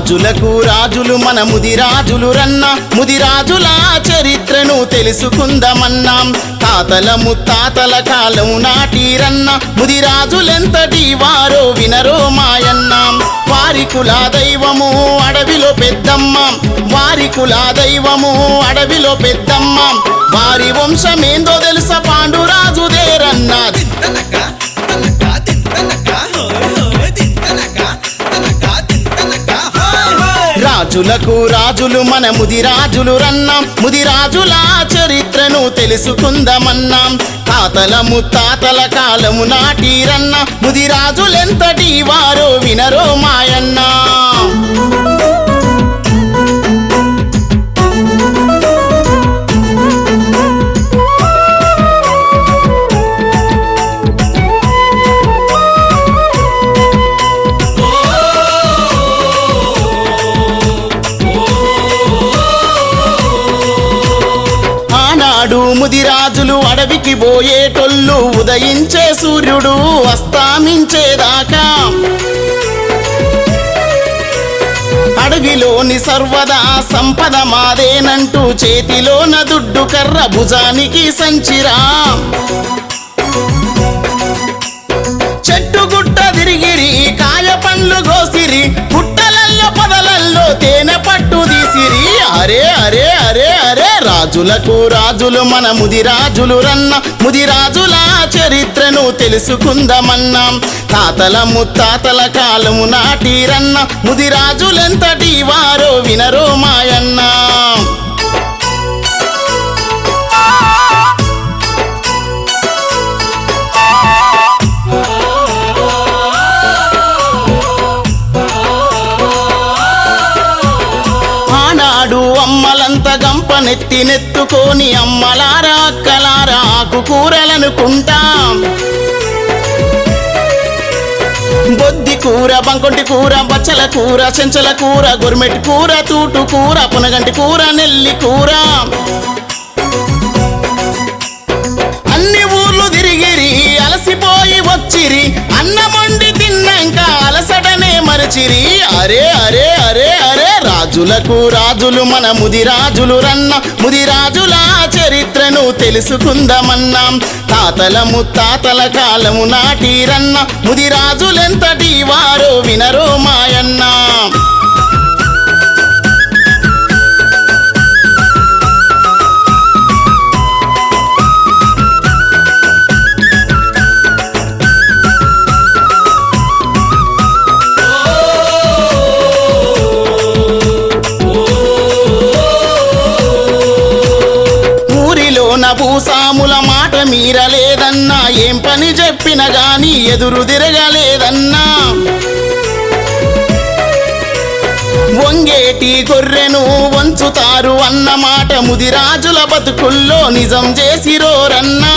రాజులకు రాజులు మన ముదిరాజులు రన్న ముదిరాజుల చరిత్రను తెలుసుకుందామన్నాం తాతల ముత్తాతల కాలం నాటిరన్న ముదిరాజులెంతటి వారో వినరో మాయన్నాం వారి కుల దైవము అడవిలో పెద్దమ్మ వారి కుల దైవము అడవిలో పెద్దమ్మ వారి వంశమేందో తెలుసా పాండురాజుదేరన్నా తింతనక తనక తింతనక హోయ్ హోయ్ తింతనక తనక తింతనక హోయ్ హోయ్ రాజులకు రాజులు మన ముదిరాజులు రన్నాం ముదిరాజుల చరిత్రను తెలుసుకుందామన్నాం తాతల ముత్తాతల కాలము నాటిరన్న ముదిరాజులెంతటి వారో వినరో మాయన్నా ఆనాడు ముదిరాజులు అడవికి పోయేటొల్లు ఉదయించే సూర్యుడు అస్తామించేదాకా అడవిలోని సర్వదా సంపద మాదేనంటూ చేతిలోన దుడ్డు కర్ర భుజానికి సంచిరా చెట్టు గుట్ట తిరిగిరి కాయ పండ్లు గోసిరి పుట్టలల్లో పొదలల్లో తేనె పట్టు తీసిరి అరే అరే అరే అరే రాజులకు రాజులు మన ముదిరాజులు రన్న ముదిరాజుల చరిత్రను తెలుసుకుందామన్నాం తాతల ముత్తాతల కాలము నాటిరన్న ముదిరాజులెంతటి వారో వినరో మాయన్నా ఆనాడు అమ్మలంత గంప నెత్తి నెత్తుకొని అమ్మలారా అక్కలారా ఆకుకూరలనుకుంటాం బొద్ది కూర బంకొంటి కూర బచ్చల కూర చెంచల కూర గొరిమెట్టి కూర తూటు కూర పునగంటి కూర నెల్లి కూర అన్ని ఊర్లు తిరిగిరి అలసిపోయి వచ్చిరి అన్నమండి తిన్నాక అలసటనే మరచిరి అరే అరే అరే అరే రాజులకు రాజులు మన ముదిరాజులు రన్న ముదిరాజుల చరిత్రను తెలుసుకుందామన్నాం తాతల ముత్తాతల కాలము నాటిరన్న ముదిరాజులెంతటి వారో వినరో మాయన్నా ఊరిలోన భూసాముల మాట మీరలేదన్నా ఏం పని చెప్పిన గాని ఎదురు తిరగలేదన్నా వంగేటి గొర్రెను వంచుతారు అన్న మాట ముదిరాజుల బతుకుల్లో నిజం చేసిరోరన్నా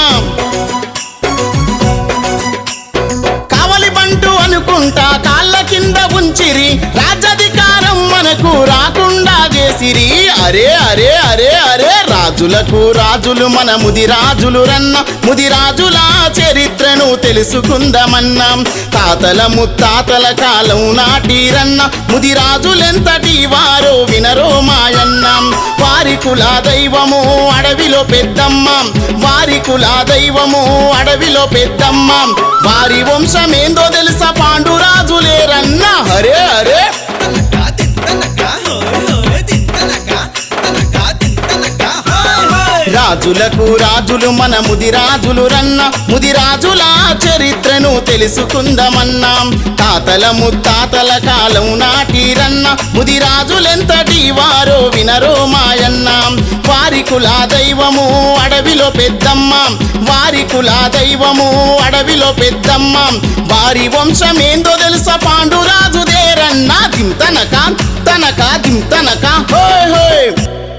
కావలి బంటు అనుకుంటా కాళ్ళ కింద ఉంచిరి రాజ్యాధికారం మనకు రాకుండా చేసిరి అరే అరే అరే అరే రాజులకు రాజులు మన ముదిరాజులు రన్న ముదిరాజుల చరిత్రను తెలుసుకుందామన్నాం తాతల ముత్తాతల కాలం నాటిరన్న ముదిరాజులెంతటి వారో వినరో మాయన్నాం వారి కుల దైవము అడవిలో పెద్దమ్మ వారి కుల దైవము అడవిలో పెద్దమ్మ వారి వంశమేందో తెలుసా పాండురాజులేరన్నా హరే హరే తనక తింతనక హోయ్ హోయ్ తింతనక తనక తింతనక హోయ్ హోయ్ రాజులకు రాజులు మన ముదిరాజులు రన్న ముదిరాజుల చరిత్రను తెలుసుకుందామన్నాం తాతల ముత్తాతల కాలం నాటిరన్న ముదిరాజులెంతటి వారో వినరో మాయన్నాం వారి కుల దైవము అడవిలో పెద్దమ్మ వారి కుల దైవము అడవిలో పెద్దమ్మ వారి వంశమేందో తెలుసా పాండురాజుదేరన్నా దింతనక తనక దింతనక హోయ్ హోయ్